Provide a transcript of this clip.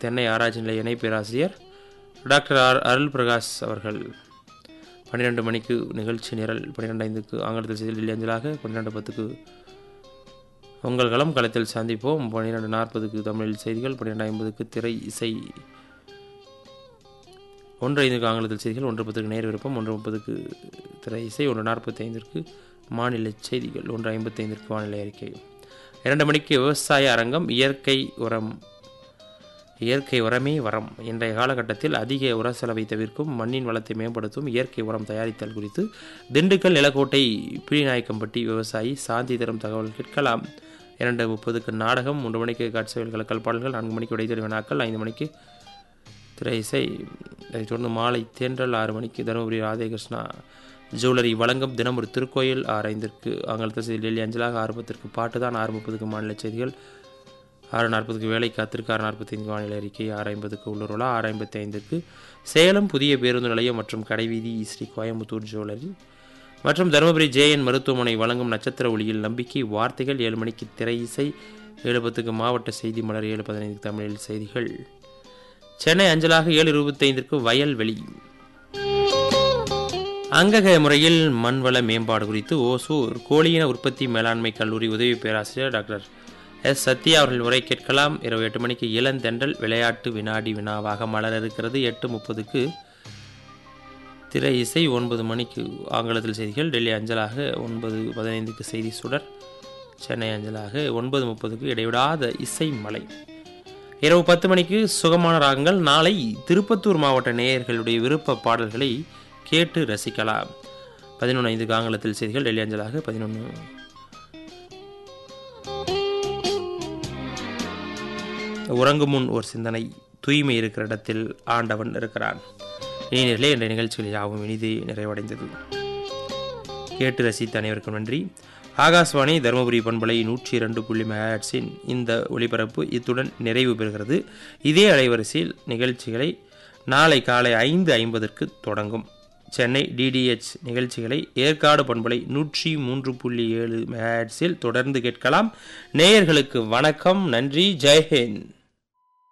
தென்னை ஆராய்ச்சி நிலைய இணை பேராசிரியர் டாக்டர் ஆர் அருள் பிரகாஷ் அவர்கள் பன்னிரெண்டு மணிக்கு நிகழ்ச்சி நிரல் பன்னிரெண்டு ஐந்துக்கு ஆங்கிலத்தில் செய்தி டெல்லி அஞ்சலாக பன்னிரெண்டு பத்துக்கு உங்கள் களம் களத்தில் சந்திப்போம் பன்னிரெண்டு நாற்பதுக்கு தமிழில் செய்திகள் பன்னிரெண்டு ஐம்பதுக்கு திரை இசை ஒன்று ஐந்துக்கு ஆங்கிலத்தில் செய்திகள் ஒன்று பத்துக்கு நேர் விருப்பம் ஒன்று முப்பதுக்கு திரை இசை ஒன்று நாற்பத்தி ஐந்திற்கு மாநில செய்திகள் ஒன்று ஐம்பத்தைந்திற்கு வானிலை அறிக்கை இரண்டு மணிக்கு விவசாய அரங்கம் இயற்கை உரம் இயற்கை உரமே வரம் இன்றைய காலகட்டத்தில் அதிக உர செலவை தவிர்க்கும் மண்ணின் வளத்தை மேம்படுத்தும் இயற்கை உரம் தயாரித்தல் குறித்து திண்டுக்கல் நிலக்கோட்டை பிழிநாயக்கம்பட்டி விவசாயி சாந்தி தரும் தகவல் கேட்கலாம் இரண்டு முப்பதுக்கு நாடகம் மூன்று மணிக்கு காட்சிகள் கலக்கல் பாடல்கள் நான்கு மணிக்கு இடைத்தறி வினாக்கள் ஐந்து மணிக்கு திரை இசை அதைத் தொடர்ந்து மாலை தேன்றல் ஆறு மணிக்கு தருமபுரி ராதேகிருஷ்ணா ஜுவல்லரி வழங்கும் தினம் ஒரு திருக்கோயில் ஆறு ஐந்திற்கு ஆங்கிலத்தில் செய்தி டெல்லி அஞ்சலாக ஆறு பத்திற்கு பாட்டு தான் ஆறு முப்பதுக்கு மாநில செய்திகள் ஆறு நாற்பதுக்கு வேலை காத்திருக்கு ஆறு நாற்பத்தைந்து வானிலை அறிக்கை ஆறு ஐம்பதுக்கு உள்ளூர்வலா ஆறு ஐம்பத்தி ஐந்துக்கு சேலம் புதிய பேருந்து நிலையம் மற்றும் கடைவீதி ஸ்ரீ கோயம்புத்தூர் ஜுவல்லரி மற்றும் தருமபுரி ஜேஎன் மருத்துவமனை வழங்கும் நட்சத்திர ஒளியில் நம்பிக்கை வார்த்தைகள் ஏழு மணிக்கு திரை இசை ஏழு பத்துக்கு மாவட்ட செய்தி மலர் ஏழு பதினைந்துக்கு தமிழில் செய்திகள் சென்னை அஞ்சலாக ஏழு இருபத்தைந்திற்கு வயல்வெளி அங்கக முறையில் மண்வள மேம்பாடு குறித்து ஓசூர் கோழியின உற்பத்தி மேலாண்மை கல்லூரி உதவி பேராசிரியர் டாக்டர் எஸ் சத்யா அவர்கள் உரை கேட்கலாம் இரவு எட்டு மணிக்கு இளந்தென்றல் விளையாட்டு வினாடி வினாவாக மலர இருக்கிறது எட்டு முப்பதுக்கு திரை இசை ஒன்பது மணிக்கு ஆங்கிலத்தில் செய்திகள் டெல்லி அஞ்சலாக ஒன்பது பதினைந்துக்கு செய்தி சுடர் சென்னை அஞ்சலாக ஒன்பது முப்பதுக்கு இடைவிடாத இசை மலை இரவு பத்து மணிக்கு சுகமான ராகங்கள் நாளை திருப்பத்தூர் மாவட்ட நேயர்களுடைய விருப்ப பாடல்களை கேட்டு ரசிக்கலாம் பதினொன்று ஐந்துக்கு ஆங்கிலத்தில் செய்திகள் டெல்லி அஞ்சலாக பதினொன்று உறங்கும் முன் ஒரு சிந்தனை தூய்மை இருக்கிற இடத்தில் ஆண்டவன் இருக்கிறான் இனியர்களே என்ற நிகழ்ச்சிகள் யாவும் இனிதே நிறைவடைந்தது கேட்டு ரசித்த அனைவருக்கும் நன்றி ஆகாஷ்வாணி தருமபுரி பண்பலை நூற்றி இரண்டு புள்ளி மெகாட்ஸின் இந்த ஒளிபரப்பு இத்துடன் நிறைவு பெறுகிறது இதே அலைவரிசையில் நிகழ்ச்சிகளை நாளை காலை ஐந்து ஐம்பதற்கு தொடங்கும் சென்னை டிடிஎச் நிகழ்ச்சிகளை ஏற்காடு பண்பலை நூற்றி மூன்று புள்ளி ஏழு மெகாட்ஸில் தொடர்ந்து கேட்கலாம் நேயர்களுக்கு வணக்கம் நன்றி ஜெய்ஹிந்த்